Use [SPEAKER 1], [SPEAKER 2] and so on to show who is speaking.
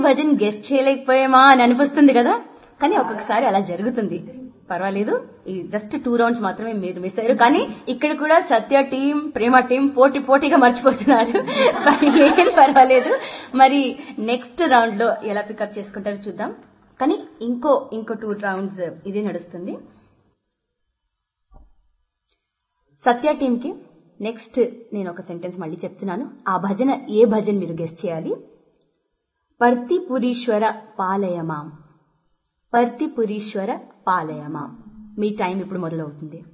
[SPEAKER 1] bhajan guest చేయలేకపోయామా అని అనిపిస్తుంది కదా కానీ ఒక్కొక్కసారి అలా జరుగుతుంది పర్వాలేదు ఈ జస్ట్ టూ రౌండ్స్ మాత్రమే మీరు మిస్ అయ్యారు కానీ ఇక్కడ కూడా సత్య టీం ప్రేమ టీం పోటీ పోటీగా మర్చిపోతున్నారు మరి ఏం పర్వాలేదు మరి నెక్స్ట్ రౌండ్ లో ఎలా పికప్ చేసుకుంటారో చూద్దాం కానీ ఇంకో ఇంకో టూ రౌండ్స్ ఇది నడుస్తుంది సత్య టీం కి నెక్స్ట్ నేను ఒక సెంటెన్స్ మళ్ళీ చెప్తున్నాను ఆ భజన ఏ భజన్ మీరు గెస్ట్ చేయాలి పర్తిపురీశ్వర పాలయమాం పర్తిపురీశ్వర పాలయమాం మీ టైం ఇప్పుడు మొదలవుతుంది